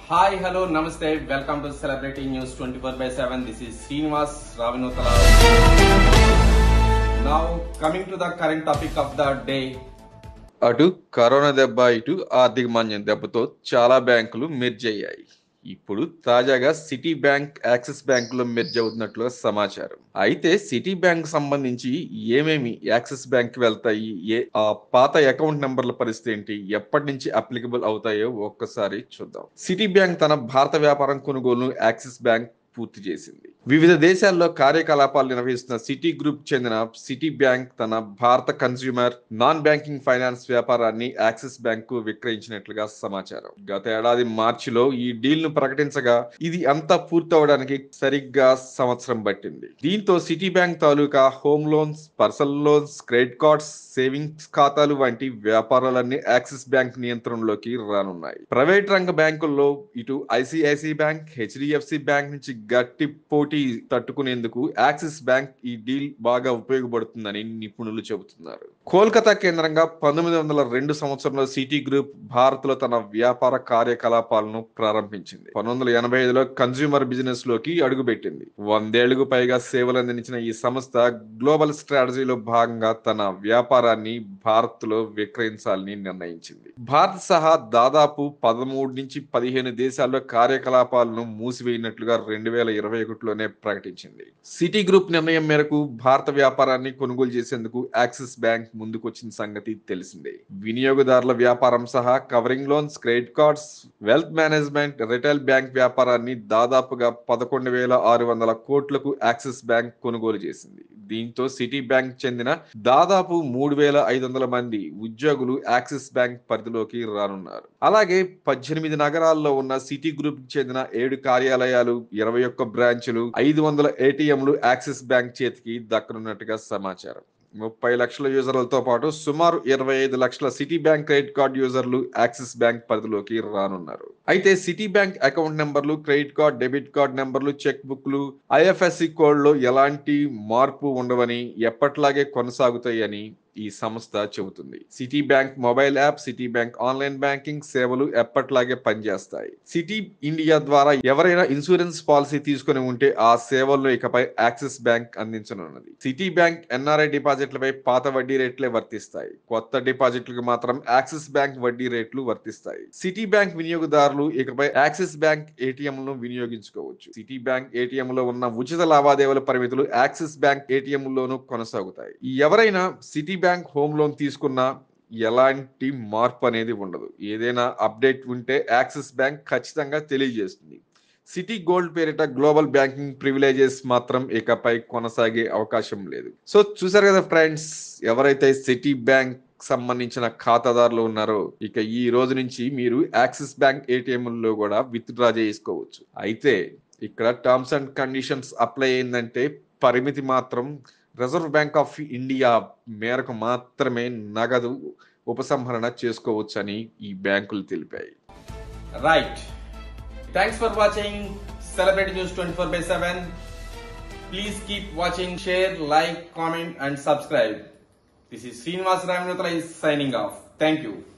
Hi hello నమస్తే welcome to celebrity news twenty four by seven this is Srinivas Ravinuthala now coming to the current topic of the day అటు corona దెబ్బ ఇటు ఆర్థిక మాంద్యం దెబ్బతో చాలా బ్యాంకులు మెర్జ్ అయ్యాయి ఇప్పుడు తాజాగా సిటీ బ్యాంక్ యాక్సిస్ బ్యాంకులో మెర్జ్ అవుతున్నట్లుగా సమాచారం అయితే సిటీ బ్యాంక్ సంబంధించి ఏమేమి యాక్సిస్ బ్యాంక్ వెళ్తాయి ఏ ఆ పాత అకౌంట్ నెంబర్ల పరిస్థితి ఏంటి ఎప్పటి నుంచి అప్లికబుల్ అవుతాయో ఒక్కసారి చూద్దాం సిటీ బ్యాంక్ తన భారత వ్యాపారం కొనుగోలును యాక్సిస్ బ్యాంక్ పూర్తి చేసింది వివిధ దేశాల్లో కార్యకలాపాలు నిర్వహిస్తున్న సిటీ గ్రూప్ చెందిన సిటీ బ్యాంక్ తన భారత కన్స్యూమర్ నాన్ బ్యాంకింగ్ ఫైనాన్స్ వ్యాపారాన్ని యాక్సిస్ బ్యాంక్ కు విక్రయించినట్లుగా సమాచారం గత ఏడాది మార్చిలో ఈ డీల్ ను ప్రకటించగా ఇది అంతా పూర్తవడానికి సరిగ్గా సంవత్సరం పట్టింది దీంతో సిటీ బ్యాంక్ తాలూకా home loans personal loans credit cards savings ఖాతాలు వంటి వ్యాపారాలన్నీ యాక్సిస్ బ్యాంక్ నియంత్రణలోకి రానున్నాయి ప్రైవేట్ రంగ బ్యాంకుల్లో ఇటు ఐసిఐసి బ్యాంక్ హెచ్డిఎఫ్సి బ్యాంక్ నుంచి గట్టి పోటీ తట్టుకునేందుకు యాక్సిస్ బ్యాంక్ ఈ డీల్ బాగా ఉపయోగపడుతుందని నిపుణులు చెబుతున్నారు కోల్కతా కేంద్రంగా పంతొమ్మిది వందల రెండు సంవత్సరంలో సిటీ గ్రూప్ భారత్ లో తన వ్యాపార కార్యకలాపాలను ప్రారంభించింది పంతొమ్మిది వందల ఎనభై ఐదులో కన్స్యూమర్ బిజినెస్ లోకి అడుగుపెట్టింది వందేళ్లకు పైగా సేవలు అందించిన ఈ సంస్థ గ్లోబల్ స్ట్రాటజీలో భాగంగా తన వ్యాపారాన్ని భారత్ లో విక్రయించాలని నిర్ణయించింది భారత్ సహా దాదాపు పదమూడు నుంచి పదిహేను దేశాల్లో కార్యకలాపాలను మూసివేయనట్లుగా రెండు వేల ఇరవై ఒకటిలోనే ప్రకటించింది సిటీ గ్రూప్ నిర్ణయం మేరకు భారత వ్యాపారాన్ని కొనుగోలు చేసేందుకు యాక్సిస్ బ్యాంక్ ముందుకొచ్చిన సంగతి తెలిసిందే వినియోగదారుల వ్యాపారం సహా covering loans credit cards wealth management retail bank వ్యాపారాన్ని దాదాపుగా పదకొండు వేల ఆరు వందల కోట్లకు యాక్సిస్ బ్యాంక్ కొనుగోలు చేసింది దీంతో సిటీ బ్యాంక్ చెందిన దాదాపు మూడు వేల ఐదు వందల మంది ఉద్యోగులు యాక్సిస్ బ్యాంక్ పరిధిలోకి రానున్నారు అలాగే పద్దెనిమిది నగరాల్లో ఉన్న సిటీ గ్రూప్ కి చెందిన ఏడు కార్యాలయాలు ఇరవై ఒక్క బ్రాంచులు ఐదు వందల ఏటీఎంలు యాక్సిస్ బ్యాంక్ చేతికి దక్కనున్నట్టుగా సమాచారం ముప్పై లక్షల యూజర్లతో పాటు సుమారు ఇరవై ఐదు లక్షల సిటీ బ్యాంక్ క్రెడిట్ కార్డ్ యూజర్లు యాక్సిస్ బ్యాంక్ పరిధిలోకి రానున్నారు అయితే సిటీ బ్యాంక్ అకౌంట్ నెంబర్లు క్రెడిట్ కార్డ్ డెబిట్ కార్డ్ నెంబర్లు చెక్ బుక్లు ఐఎఫ్ఎస్సి కోడ్లో ఎలాంటి మార్పు ఉండవని ఎప్పట్లాగే కొనసాగుతాయని ఈ సంస్థ చెబుతుంది Citibank mobile app Citibank online banking సేవలు ఎప్పట్లాగే పనిచేస్తాయి సిటీ ఇండియా ద్వారా ఎవరైనా ఇన్సూరెన్స్ పాలసీ తీసుకుని ఉంటే ఆ సేవలను ఇకపై యాక్సిస్ బ్యాంక్ అందించనున్నది సిటీ బ్యాంక్ ఎన్ఆర్ఐ డిపాజిట్లపై పాత వడ్డీ రేట్లే వర్తిస్తాయి కొత్త డిపాజిట్లకు మాత్రం యాక్సిస్ బ్యాంక్ వడ్డీ రేట్లు వర్తిస్తాయి సిటీ బ్యాంక్ వినియోగదారులు ఇకపై యాక్సిస్ బ్యాంక్ ఏటీఎంలను వినియోగించుకోవచ్చు సిటీ బ్యాంక్ ఏటీఎం లో ఉన్న ఉచిత లావాదేవీల పరిమితులు యాక్సిస్ బ్యాంక్ ఏటీఎం లోనూ కొనసాగుతాయి ఎవరైనా సిటీ బ్యాంక్ హోమ్ లోన్ తీసుకున్నా ఎలాంటి మార్పు అనేది ఉండదు ఏదైనా అప్డేట్ ఉంటే యాక్సిస్ బ్యాంక్ ఖచ్చితంగా తెలియజేస్తుంది సిటీ గోల్డ్ పేరిట గ్లోబల్ బ్యాంకింగ్ ప్రివిలేజెస్ మాత్రం ఇకపై కొనసాగే అవకాశం లేదు సో చూసారు కదా ఫ్రెండ్స్ ఎవరైతే సిటీ బ్యాంక్ సంబంధించిన ఖాతాదారులు ఉన్నారో ఇక ఈ రోజు నుంచి మీరు యాక్సిస్ బ్యాంక్ ఏటీఎంలో కూడా విత్ డ్రా చేసుకోవచ్చు అయితే ఇక్కడ టర్మ్స్ అండ్ కండిషన్స్ అప్లై అయిందంటే పరిమితి మాత్రం రిజర్వ్ బ్యాంక్ ఆఫ్ ఇండియా మేరకు మాత్రమే నగదు ఉపసంహరణ చేసుకోవచ్చని ఈ బ్యాంకులు తెలిపాయి right thanks for watching celebrity news twenty four by seven please keep watching share like comment and subscribe this is Srinivas Raminothala is signing off. Thank you.